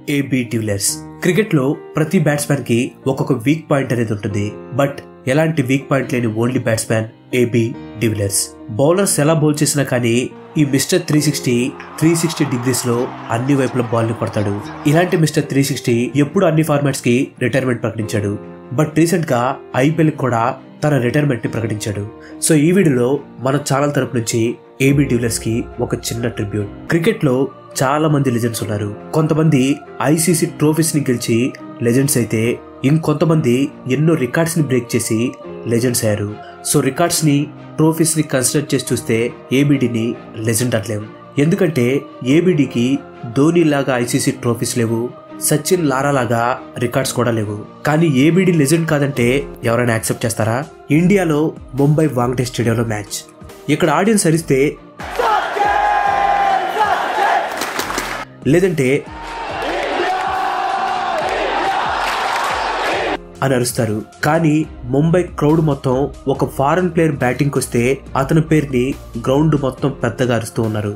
AB de Villiers cricket లో ప్రతి batsmen కి ఒక్కొక్క వీక్ పాయింట్ అనేది ఉంటుంది బట్ ఎలాంటి వీక్ పాయింట్ లేని only batsmen A B de Villiers bowlers ఎలా బౌల్ చేసినా కానీ ఈ mister three sixty three sixty degrees లో అన్ని వైపుల బాల్ ని కొడతాడు ఇలాంటి మిస్టర్ త్రీ సిక్స్టీ ఎప్పుడు అన్ని ఫార్మాట్స్ కి రిటైర్మెంట్ ప్రకటించాడు బట్ రీసెంట్ గా ఐపీఎల్ కూడా తన రిటైర్మెంట్ ని ప్రకటించాడు సో ఈ వీడియోలో మన ఛానల్ తరపు నుంచి ఏబీ డివిలర్స్ కి ఒక చిన్న ట్రిబ్యూట్ క్రికెట్ లో చాలా మంది లెజెండ్స్ ఉన్నారు కొంతమంది ఐసీసీ ట్రోఫీస్ ని గెలిచి లెజెండ్స్ అయితే ఇంకొంతమంది ఎన్నో రికార్డ్స్ ని బ్రేక్ చేసి లెజెండ్స్ అయ్యారు సో రికార్డ్స్ ని ట్రోఫీస్ ని కన్సిడర్ చేసి చూస్తే ఏబిడిని లెజెండ్ అనలేం ఎందుకంటే ఏబిడికి ధోని లాగా ఐసీసీ ట్రోఫీస్ లేవు సచిన్ లారా లాగా రికార్డ్స్ కూడా లేవు కానీ ఏబిడి లెజెండ్ కాదంటే ఎవరైనా యాక్సెప్ట్ చేస్తారా ఇండియాలో ముంబై వాంగ్డే స్టేడియంలో మ్యాచ్ ఇక్కడ ఆడియన్స్ అరిస్తే లేదంటే అని అరుస్తారు కానీ ముంబై క్రౌడ్ మొత్తం ఒక ఫారెన్ ప్లేయర్ బ్యాటింగ్ వస్తే అతని పేరుని గ్రౌండ్ మొత్తం పెద్దగా అరుస్తూ ఉన్నారు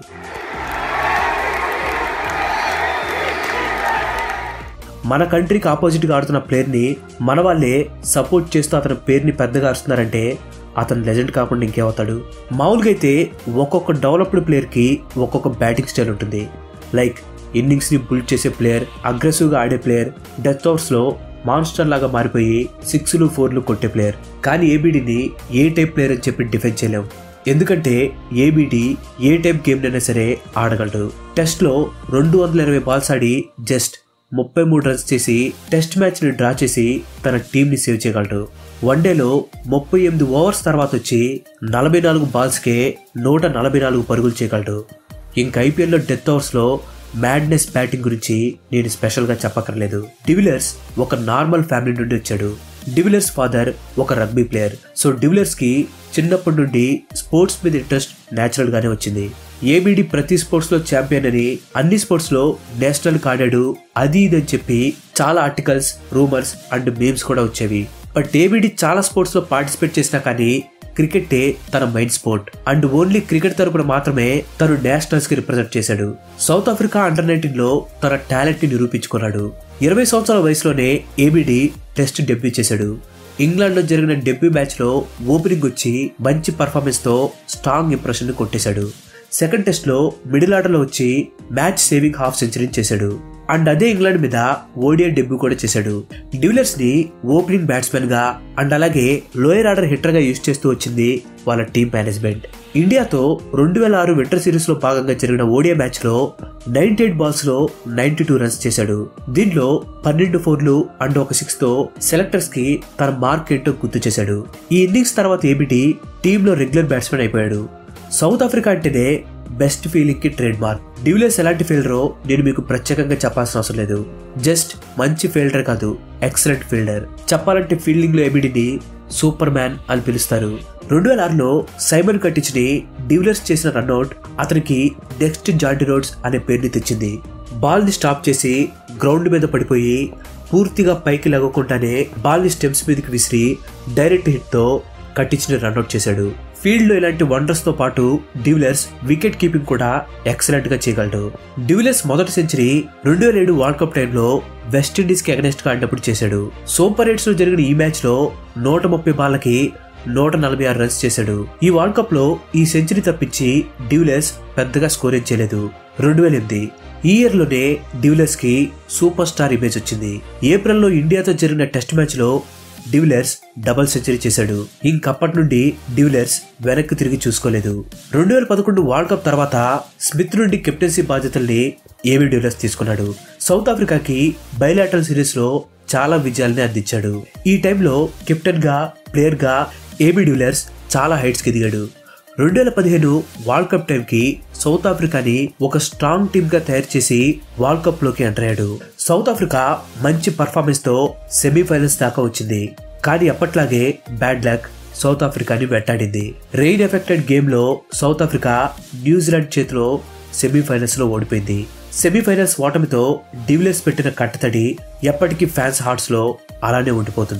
మన కంట్రీకి ఆపోజిట్ గా ఆడుతున్న ప్లేయర్ ని మన వాళ్ళే సపోర్ట్ చేస్తూ అతని పేరుని పెద్దగా అరుస్తున్నారంటే అతను లెజెండ్ కాకుండా ఇంకేమవుతాడు మామూలుగా అయితే ఒక్కొక్క డెవలప్డ్ ప్లేయర్ కి ఒక్కొక్క బ్యాటింగ్ స్టైల్ ఉంటుంది లైక్ ఇన్నింగ్స్ ని బుల్డ్ చేసే ప్లేయర్ అగ్రెసివ్ గా ఆడే ప్లేయర్ డెత్ ఓవర్స్ లో మాన్స్టర్ లాగా మారిపోయి సిక్స్లు ఫోర్లు కొట్టే ప్లేయర్ కానీ ఏబిడిని ఏ టైప్ ప్లేయర్ అని చెప్పి డిఫెండ్ చేయలేం ఎందుకంటే ఏబిడి ఏ టైప్ గేమ్ అయినా సరే ఆడగలడు టెస్ట్ లో రెండు వందల ఇరవై బాల్స్ ఆడి జస్ట్ ముప్పై మూడు రన్స్ చేసి టెస్ట్ మ్యాచ్ ని డ్రా చేసి తన టీం ని సేవ్ చేయగలడు వన్డేలో ముప్పై ఎనిమిది ఓవర్స్ తర్వాత వచ్చి నలభై నాలుగు బాల్స్కే నూట నలభై నాలుగు పరుగులు చేయగలడు ఇంక ఐపీఎల్లో డెత్ ఓవర్స్ లో మ్యాడ్నెస్ బ్యాటింగ్ గురించి నేను స్పెషల్ గా చెప్పక్కర్లేదు డివిలర్స్ ఒక నార్మల్ ఫ్యామిలీ నుండి వచ్చాడు డివిలర్స్ ఫాదర్ ఒక రగ్బీ ప్లేయర్ సో డివిలర్స్ కి చిన్నప్పటి నుండి స్పోర్ట్స్ మీద ఇంట్రెస్ట్ నేచురల్ గానే వచ్చింది ఏబిడి ప్రతి స్పోర్ట్స్ లో ఛాంపియన్ అని అన్ని స్పోర్ట్స్ లో నేషనల్ ఆడాడు అది ఇది అని చెప్పి చాలా ఆర్టికల్స్ రూమర్స్ అండ్ మీమ్స్ కూడా వచ్చేవి బట్ ఏబిడి చాలా స్పోర్ట్స్ లో పార్టిసిపేట్ చేసినా కానీ క్రికెటే తన mind sport and only cricket తరపున మాత్రమే తను నేషనల్స్ కి రిప్రజెంట్ చేశాడు సౌత్ ఆఫ్రికా అండర్ నైన్టీన్ లో తన టాలెంట్ ని నిరూపించుకున్నాడు ఇరవై సంవత్సరాల వయసులోనే ఏబిడి టెస్ట్ డెబ్యూ చేశాడు ఇంగ్లాండ్ లో జరిగిన డెబ్యూ మ్యాచ్ లో ఓపెనింగ్ వచ్చి మంచి పర్ఫార్మెన్స్ తో స్ట్రాంగ్ ఇంప్రెషన్ ని కొట్టేశాడు సెకండ్ టెస్ట్ లో మిడిల్ ఆర్డర్ లో వచ్చి మ్యాచ్ సేవింగ్ హాఫ్ సెంచరీ చేశాడు అండ్ అదే ఇంగ్లాండ్ మీద ఓడిఐ డెబ్యూ కూడా చేశాడు డివిలర్స్ ని ఓపెనింగ్ బ్యాట్స్మెన్ గా అండ్ అలాగే లోయర్ ఆర్డర్ హిట్టర్ గా యూజ్ చేస్తూ వచ్చింది వాళ్ళ టీం మేనేజ్మెంట్ ఇండియాతో రెండు వేల ఆరు వింటర్ సిరీస్ లో భాగంగా జరిగిన ఓడిఐ మ్యాచ్ లో నైన్టీ ఎయిట్ బాల్స్ లో నైన్టీ టూ రన్స్ చేశాడు దీనిలో పన్నెండు ఫోర్లు అండ్ ఒక సిక్స్ తో సెలెక్టర్స్ కి తన మార్క్ ఏంటో గుర్తు చేశాడు ఈ ఇన్నింగ్స్ తర్వాత ఏబిటి టీంలో రెగ్యులర్ బ్యాట్స్మెన్ అయిపోయాడు సౌత్ ఆఫ్రికా అంటేనే బెస్ట్ ఫీలింగ్ కి ట్రేడ్ మార్క్ డివిలర్స్ ఎలాంటి ఫీల్డరో నేను మీకు ప్రత్యేకంగా చెప్పాల్సిన అవసరం లేదు జస్ట్ మంచి ఫీల్డర్ కాదు ఎక్సలెంట్ ఫీల్డర్ చెప్పాలంటే ఫీల్డింగ్ లో ఎబిడిని సూపర్ మ్యాన్ అని పిలుస్తారు రెండు వేల ఆరులో సైమన్ కట్టించ్ ని డివిలర్స్ చేసిన రన్అట్ అతనికి నెక్స్ట్ జాంటీ రోడ్స్ అనే పేరుని తెచ్చింది బాల్ ని స్టాప్ చేసి గ్రౌండ్ మీద పడిపోయి పూర్తిగా పైకి లగకుండానే బాల్ ని స్టెమ్స్ మీదకి విసిరి డైరెక్ట్ హిట్ తో కట్టించిన రన్అట్ చేశాడు ఫీల్డ్ లో ఇలాంటి వండర్స్ తో పాటు డివిలర్స్ వికెట్ కీపింగ్ కూడా ఎక్సలెంట్ గా చేయగలడు డివిలర్స్ మొదటి సెంచరీ రెండు వేల ఏడు వరల్డ్ కప్ టైంలో వెస్టిండీస్ కి అగనెస్ట్ గా ఆడినప్పుడు చేశాడు సూపర్ ఎయిట్స్ లో జరిగిన ఈ మ్యాచ్ లో నూట ముప్పై బాళ్ళకి నూట నలభై ఆరు రన్స్ చేశాడు ఈ వరల్డ్ కప్ లో ఈ సెంచరీ తప్పించి డివిలర్స్ పెద్దగా స్కోరేజ్ చేయలేదు రెండు వేల ఎనిమిది ఈ ఇయర్ లోనే డివిలర్స్ కి సూపర్ స్టార్ ఇమేజ్ వచ్చింది ఏప్రిల్ లో ఇండియాతో జరిగిన టెస్ట్ మ్యాచ్ లో డివిలర్స్ డబుల్ సెంచరీ చేశాడు ఇంకప్పటి నుండి డివిలర్స్ వెనక్కి తిరిగి చూసుకోలేదు రెండు వేల పదకొండు వరల్డ్ కప్ తర్వాత స్మిత్ నుండి కెప్టెన్సీ బాధ్యతల్ని ఏవి డివిలర్స్ తీసుకున్నాడు సౌత్ ఆఫ్రికాకి బయలాటల్ సిరీస్ లో చాలా విజయాల్ని అందించాడు ఈ టైంలో కెప్టెన్ గా ప్లేయర్ గా ఏబి డివిలర్స్ చాలా హైట్స్ కి దిగాడు రెండు వేల పదిహేను వరల్డ్ కప్ టైంకి సౌత్ ఆఫ్రికాని ఒక స్ట్రాంగ్ టీమ్ గా తయారు చేసి వరల్డ్ కప్ లోకి ఎంటర్ అయ్యాడు సౌత్ ఆఫ్రికా మంచి పర్ఫార్మెన్స్ తో సెమీఫైనల్స్ దాకా వచ్చింది కానీ అప్పట్లాగే బ్యాడ్ లక్ సౌత్ ఆఫ్రికాని వెంటాడింది రెయిన్ ఎఫెక్టెడ్ గేమ్ లో సౌత్ ఆఫ్రికా న్యూజిలాండ్ చేతిలో సెమీఫైనల్స్ లో ఓడిపోయింది సెమీఫైనల్స్ ఓటమితో డివిలర్స్ పెట్టిన కట్టతడి ఎప్పటికీ ఫ్యాన్స్ హార్ట్స్ లో అలానే ఉండిపోతుంది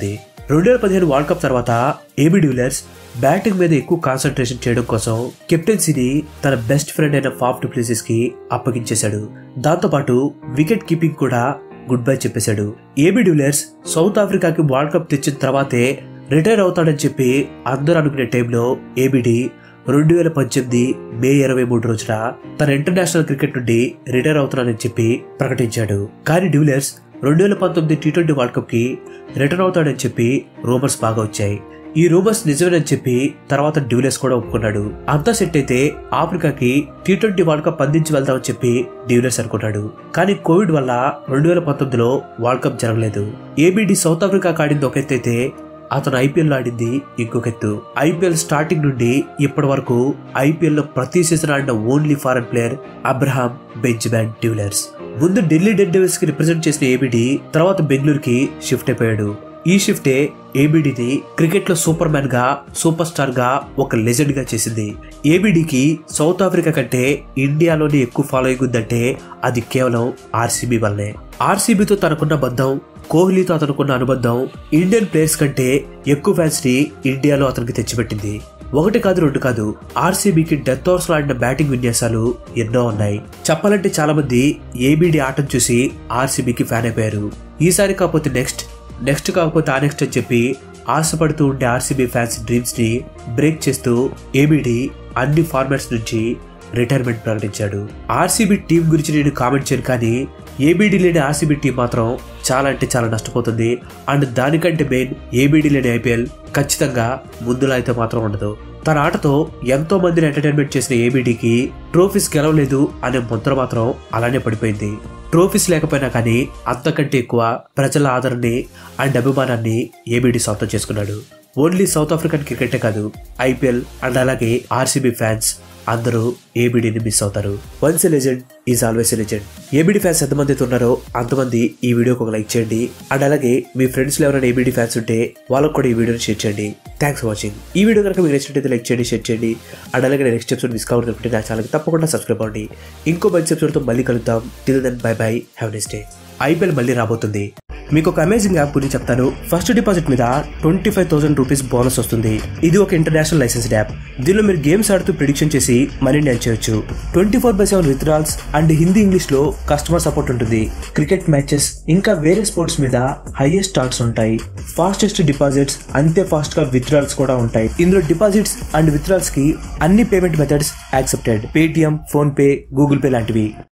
రెండు వేల పదిహేను వరల్డ్ కప్ తర్వాత ఏబీ డివిలియర్స్ బ్యాటింగ్ మీద ఎక్కువ కాన్సన్ట్రేషన్ చేయడం కోసం కెప్టెన్సీని తన బెస్ట్ ఫ్రెండ్ అయిన ఫాఫ్ డుప్లేసిస్ కి అప్పగించేశాడు దాంతోపాటు వికెట్ కీపింగ్ కూడా గుడ్ బై చెప్పేశాడు ఏబీ డివిలియర్స్ సౌత్ ఆఫ్రికాకి వరల్డ్ కప్ తెచ్చిన తర్వాతే రిటైర్ అవుతాడని చెప్పి అందరూ అనుకునే టైంలో ఏబిడి రెండు వేల పద్దెనిమిది మే ఇరవై మూడు రోజున తన ఇంటర్నేషనల్ క్రికెట్ నుండి రిటైర్ అవుతున్నానని చెప్పి ప్రకటించాడు కానీ డివిలియర్స్ రెండు వేల పంతొమ్మిది టీ ట్వంటీ వరల్డ్ కప్ కి రిటర్న్ అవుతాడని చెప్పి రూమర్స్ బాగా వచ్చాయి ఈ రూమర్స్ నిజమేనని చెప్పి తర్వాత డివిలియర్స్ కూడా ఒప్పుకున్నాడు అంతా సెట్ అయితే ఆఫ్రికాకి టీ ట్వంటీ వరల్డ్ కప్ అందించి వెళ్దామని చెప్పి డివిలియర్స్ అనుకున్నాడు కానీ కోవిడ్ వల్ల రెండు వేల పంతొమ్మిదిలో వరల్డ్ కప్ జరగలేదు ఏబిడి సౌత్ ఆఫ్రికా ఆడింది ఒక ఎత్తు అయితే అతను ఐపీఎల్ ఆడింది ఇంకొక ఎత్తు ఐపీఎల్ స్టార్టింగ్ నుండి ఇప్పటి వరకు ఐపీఎల్ లో ప్రతి సీజన్ ఆడిన only foreign player Abraham Benjamin de Villiers ముందు ఢిల్లీ డెడ్ డెవిల్స్ కి రిప్రజెంట్ చేసిన ఏబిడి తర్వాత బెంగళూరుకి షిఫ్ట్ అయిపోయాడు ఈ షిఫ్టే ఏబిడిని క్రికెట్ లో సూపర్ మ్యాన్ గా సూపర్ స్టార్ గా ఒక లెజెండ్ గా చేసింది ఏబిడికి సౌత్ ఆఫ్రికా కంటే ఇండియాలోనే ఎక్కువ ఫాలోయింగ్ ఉందంటే అది కేవలం ఆర్సీబీ వల్లే ఆర్సీబీతో తనకున్న బంధం కోహ్లీతో అతనుకున్న అనుబంధం ఇండియన్ ప్లేయర్స్ కంటే ఎక్కువ ఫ్యాన్స్ ని ఇండియాలో అతనికి తెచ్చిపెట్టింది ఒకటి కాదు రెండు కాదు ఆర్సీబీకి డెత్ ఓవర్స్ ఆడిన బ్యాటింగ్ విన్యాసాలు ఎన్నో ఉన్నాయి చెప్పాలంటే చాలా మంది ఏబిడి ఆటను చూసి ఆర్సీబీకి ఫ్యాన్ అయిపోయారు ఈసారి కాకపోతే నెక్స్ట్ నెక్స్ట్ కాకపోతే ఆ నెక్స్ట్ అని చెప్పి ఆశపడుతూ ఉండే ఆర్సీబీ ఫ్యాన్స్ డ్రీమ్స్ ని బ్రేక్ చేస్తూ ఏబిడి అన్ని ఫార్మాట్స్ నుంచి రిటైర్మెంట్ ప్రకటించాడు ఆర్సీబీ టీం గురించి నేను కామెంట్ చేయను కానీ ఏబీడీ లేని ఆర్సీబీ టీం మాత్రం చాలా అంటే చాలా నష్టపోతుంది అండ్ దానికంటే మెయిన్ ఏబీడీ లేని ఐపీఎల్ ఖచ్చితంగా ముందులా అయితే మాత్రం ఉండదు తన ఆటతో ఎంతో మందిని ఎంటర్టైన్మెంట్ చేసిన ఏబీడీకి ట్రోఫీస్ గెలవలేదు అనే ముద్ర మాత్రం అలానే పడిపోయింది ట్రోఫీస్ లేకపోయినా కానీ అంతకంటే ఎక్కువ ప్రజల ఆదరణని అండ్ అభిమానాన్ని ఏబీడీ సొంతం చేసుకున్నాడు ఓన్లీ సౌత్ ఆఫ్రికన్ క్రికెటే కాదు ఐపీఎల్ అండ్ అలాగే ఆర్సీబీ ఫ్యాన్స్ అందరూ ఏబిడిని మిస్ అవుతారు once a legend is always a legend ABD fans ఎంతమంది అయితే ఉన్నారో అంతమంది ఈ వీడియోకి ఒక లైక్ చేయండి అండ్ అలాగే మీ ఫ్రెండ్స్ లో ఎవరైనా ఏబిడి ఫ్యాన్స్ ఉంటే వాళ్ళకు కూడా ఈ వీడియోని షేర్ చేయండి థ్యాంక్స్ ఫర్ వాచింగ్ ఈ వీడియో కనుక మీకు నచ్చినట్టయితే లైక్ చేయండి షేర్ చేయండి అండ్ అలాగే నెక్స్ట్ ఎపిసోడ్ మిస్ కావాలనుకుంటే నా ఛానల్కి తప్పకుండా సబ్స్క్రైబ్ అవ్వండి ఇంకో మంచి ఎపిసోడ్తో మళ్ళీ కలుద్దాం till then bye bye have next day IPL మళ్ళీ రాబోతుంది మీకు ఒక అమేజింగ్ యాప్ గురించి చెప్తాను ఫస్ట్ డిపాజిట్ మీద twenty five thousand rupees bonus వస్తుంది ఇది ఒక ఇంటర్నేషనల్ లైసెన్స్డ్ యాప్ దీనిలో మీరు గేమ్స్ ఆడుతూ ప్రిడిక్షన్ చేసి మనీని ఎర్న్ చేయొచ్చు twenty four by seven withdrawals and Hindi English లో కస్టమర్ సపోర్ట్ ఉంటుంది క్రికెట్ మ్యాచెస్ ఇంకా వేరే స్పోర్ట్స్ మీద హైయెస్ట్ స్టార్ట్స్ ఉంటాయి ఫాస్టెస్ట్ డిపాజిట్స్ అంతే ఫాస్ట్ గా విత్డ్రాల్స్ కూడా ఉంటాయి ఇందులో డిపాజిట్స్ అండ్ విత్డ్రాల్స్ కి అన్ని payment methods accepted Paytm PhonePe Google Pay లాంటివి